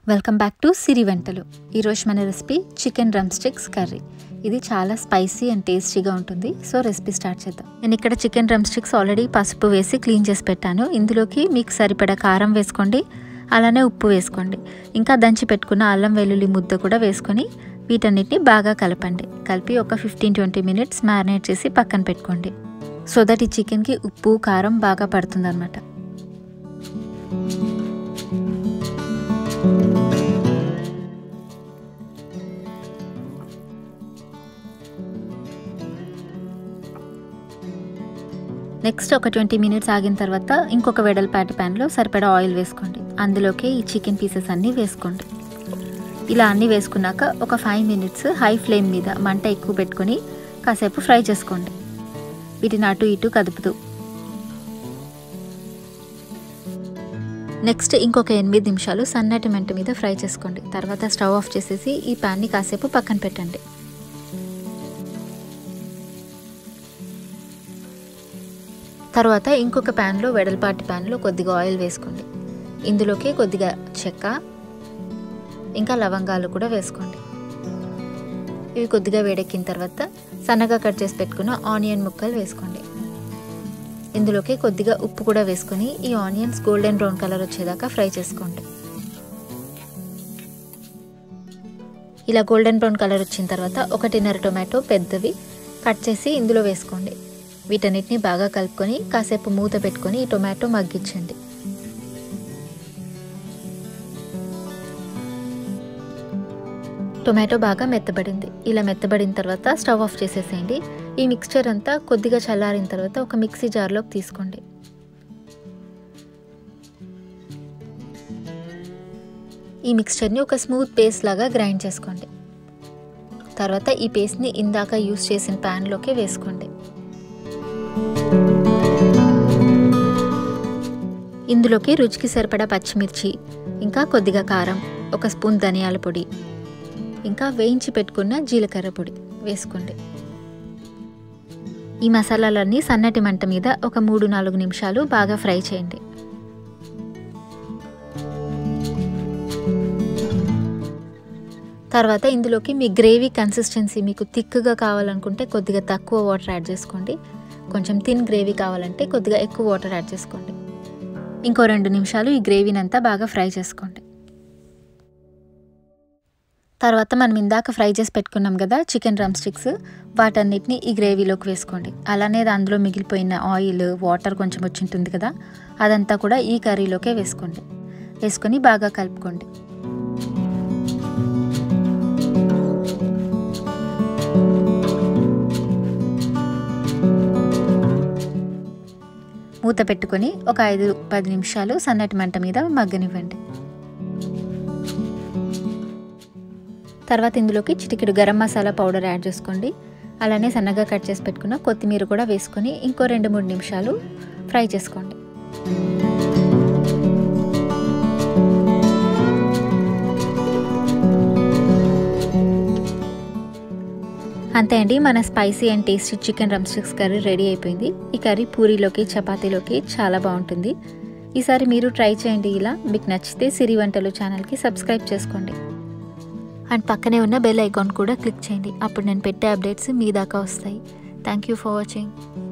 welcome back to సిరి వంటలు ఈరోజు మన recipe chicken drumsticks curry ఇది చాలా స్పైసీ అండ్ టేస్టీగా ఉంటుంది సో రెసిపీ స్టార్ట్ చేద్దాం నేను ఇక్కడ చికెన్ డ్రమ్ స్టిక్స్ ఆల్రెడీ పసుపు వేసి క్లీన్ చేసి పెట్టాను ఇందులోకి మీకు సరిపడా కారం వేసుకోండి అలానే ఉప్పు వేసుకోండి ఇంకా దంచి పెట్టుకున్న అల్లం వెల్లుల్లి ముద్ద కూడా వేసుకొని వీటన్నిటిని బాగా కలపండి కలిపి ఒక ఫిఫ్టీన్ ట్వంటీ మినిట్స్ మ్యారినేట్ చేసి పక్కన పెట్టుకోండి సో దట్ ఈ చికెన్కి ఉప్పు కారం బాగా పడుతుందన్నమాట నెక్స్ట్ ఒక ట్వంటీ మినిట్స్ ఆగిన తర్వాత ఇంకొక వెడల్పాటి ప్యాన్లో సరిపడా ఆయిల్ వేసుకోండి అందులోకి ఈ చికెన్ పీసెస్ అన్నీ వేసుకోండి ఇలా అన్నీ వేసుకున్నాక ఒక ఫైవ్ మినిట్స్ హై ఫ్లేమ్ మీద మంట ఎక్కువ పెట్టుకొని కాసేపు ఫ్రై చేసుకోండి వీటిని అటు ఇటు కదుపుతూ నెక్స్ట్ ఇంకొక ఎనిమిది నిమిషాలు సన్నటి మంట మీద ఫ్రై చేసుకోండి తర్వాత స్టవ్ ఆఫ్ చేసేసి ఈ ప్యాన్ని కాసేపు పక్కన పెట్టండి తర్వాత ఇంకొక ప్యాన్లో వెడల్పాటి ప్యాన్లో కొద్దిగా ఆయిల్ వేసుకోండి ఇందులోకి కొద్దిగా చెక్క ఇంకా లవంగాలు కూడా వేసుకోండి ఇవి కొద్దిగా వేడెక్కిన తర్వాత సన్నగా కట్ చేసి పెట్టుకున్న ఆనియన్ ముక్కలు వేసుకోండి ఇందులోకి కొద్దిగా ఉప్పు కూడా వేసుకొని ఈ ఆనియన్స్ గోల్డెన్ బ్రౌన్ కలర్ వచ్చేదాకా ఫ్రై చేసుకోండి ఇలా గోల్డెన్ బ్రౌన్ కలర్ వచ్చిన తర్వాత ఒకటిన్నర టొమాటో పెద్దవి కట్ చేసి ఇందులో వేసుకోండి వీటన్నిటిని బాగా కలుపుకొని కాసేపు మూత పెట్టుకొని ఈ టొమాటో మగ్గించండి టొమాటో బాగా మెత్తబడింది ఇలా మెత్తబడిన తర్వాత స్టవ్ ఆఫ్ చేసేసేయండి ఈ మిక్స్చర్ అంతా కొద్దిగా చల్లారిన తర్వాత ఒక మిక్సీ జార్లోకి తీసుకోండి ఈ మిక్స్చర్ని ఒక స్మూత్ పేస్ట్ లాగా గ్రైండ్ చేసుకోండి తర్వాత ఈ పేస్ట్ని ఇందాక యూస్ చేసిన ప్యాన్లోకి వేసుకోండి ఇందులోకి రుచికి సరిపడా పచ్చిమిర్చి ఇంకా కొద్దిగా కారం ఒక స్పూన్ ధనియాల పొడి ఇంకా వేయించి పెట్టుకున్న జీలకర్ర పొడి వేసుకోండి ఈ మసాలాలన్నీ సన్నటి మంట మీద ఒక మూడు నాలుగు నిమిషాలు బాగా ఫ్రై చేయండి తర్వాత ఇందులోకి మీ గ్రేవీ కన్సిస్టెన్సీ మీకు థిక్గా కావాలనుకుంటే కొద్దిగా తక్కువ వాటర్ యాడ్ చేసుకోండి కొంచెం థిన్ గ్రేవీ కావాలంటే కొద్దిగా ఎక్కువ వాటర్ యాడ్ చేసుకోండి ఇంకో రెండు నిమిషాలు ఈ గ్రేవీని అంతా బాగా ఫ్రై చేసుకోండి తర్వాత మనం ఇందాక ఫ్రై చేసి పెట్టుకున్నాం కదా చికెన్ డ్రమ్ స్టిక్స్ వాటన్నిటిని ఈ గ్రేవీలోకి వేసుకోండి అలానే అందులో మిగిలిపోయిన ఆయిల్ వాటర్ కొంచెం వచ్చి ఉంటుంది కదా అదంతా కూడా ఈ కర్రీలోకే వేసుకోండి వేసుకొని బాగా కలుపుకోండి మూత పెట్టుకొని ఒక ఐదు పది నిమిషాలు సన్నటి మంట మీద మగ్గనివ్వండి తర్వాత ఇందులోకి చిటికెడు గరం మసాలా పౌడర్ యాడ్ చేసుకోండి అలానే సన్నగా కట్ చేసి పెట్టుకున్న కొత్తిమీర కూడా వేసుకొని ఇంకో రెండు మూడు నిమిషాలు ఫ్రై చేసుకోండి అంతే అండి మన spicy and tasty chicken drumsticks curry ready అయిపోయింది ఈ కర్రీ పూరీలోకి చపాతీలోకి చాలా బాగుంటుంది ఈసారి మీరు ట్రై చేయండి ఇలా మీకు నచ్చితే సిరి వంటలు ఛానల్కి సబ్స్క్రైబ్ చేసుకోండి అండ్ పక్కనే ఉన్న బెల్ ఐకాన్ కూడా క్లిక్ చేయండి అప్పుడు నేను పెట్టే అప్డేట్స్ మీ దాకా వస్తాయి థ్యాంక్ యూ ఫర్ వాచింగ్